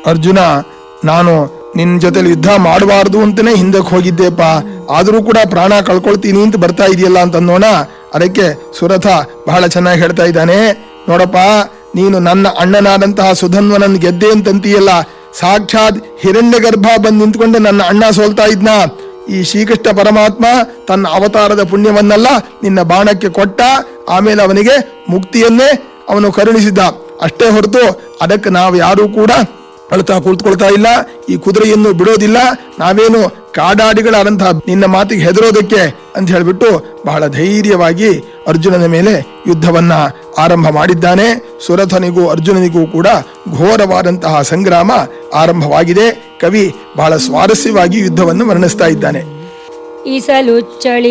ಅರ್ಜುನ ನಾನು ನಿನ್ ಜೊತೆಲಿ ಯುದ್ಧ ಮಾಡಬಾರ್ದು ಅಂತಾನೆ ಹಿಂದಕ್ಕೆ ಹೋಗಿದ್ದೆಪ್ಪ ಆದ್ರೂ ಕೂಡ ಪ್ರಾಣ ಕಳ್ಕೊಳ್ತೀನಿ ಅಂತ ಬರ್ತಾ ಇದೆಯಲ್ಲ ಅಂತ ಅನ್ನೋಣ ಅದಕ್ಕೆ ಸುರಥ ಬಹಳ ಚೆನ್ನಾಗಿ ಹೇಳ್ತಾ ಇದ್ದಾನೆ ನೋಡಪ್ಪ ನೀನು ನನ್ನ ಅಣ್ಣನಾದಂತಹ ಸುಧನ್ವನನ್ ಗೆದ್ದೆ ಅಂತಂತೀಯಲ್ಲ ಸಾಕ್ಷಾತ್ ಹಿರಣ್ಯ ಗರ್ಭ ಬಂದು ನಿಂತ್ಕೊಂಡೆ ನನ್ನ ಅಣ್ಣ ಸೋಲ್ತಾ ಇದ್ನ ಈ ಶ್ರೀಕೃಷ್ಣ ಪರಮಾತ್ಮ ತನ್ನ ಅವತಾರದ ಪುಣ್ಯವನ್ನೆಲ್ಲ ನಿನ್ನ ಬಾಣಕ್ಕೆ ಕೊಟ್ಟ ಆಮೇಲೆ ಅವನಿಗೆ ಮುಕ್ತಿಯನ್ನೇ ಅವನು ಕರುಣಿಸಿದ್ದ ಅಷ್ಟೇ ಹೊರತು ಅದಕ್ಕೆ ನಾವು ಯಾರೂ ಕೂಡ ಅಳ್ತಾ ಕುಳಿತುಕೊಳ್ತಾ ಇಲ್ಲ ಈ ಕುದುರೆಯನ್ನು ಬಿಡೋದಿಲ್ಲ ನಾವೇನು ಕಾಡಾಡಿಗಳಾದಂತಹ ನಿನ್ನ ಮಾತಿಗೆ ಹೆದರೋದಕ್ಕೆ ಅಂತ ಹೇಳ್ಬಿಟ್ಟು ಬಹಳ ಧೈರ್ಯವಾಗಿ ಅರ್ಜುನನ ಮೇಲೆ ಯುದ್ಧವನ್ನ ಆರಂಭ ಮಾಡಿದ್ದಾನೆ ಸುರಥನಿಗೂ ಅರ್ಜುನನಿಗೂ ಕೂಡ ಘೋರವಾದಂತಹ ಸಂಗ್ರಾಮ ಆರಂಭವಾಗಿದೆ ಕವಿ ಬಹಳ ಸ್ವಾರಸ್ಯವಾಗಿ ಯುದ್ಧವನ್ನು ವರ್ಣಿಸ್ತಾ ಇದ್ದಾನೆ ಈಸಲು ಚಳಿ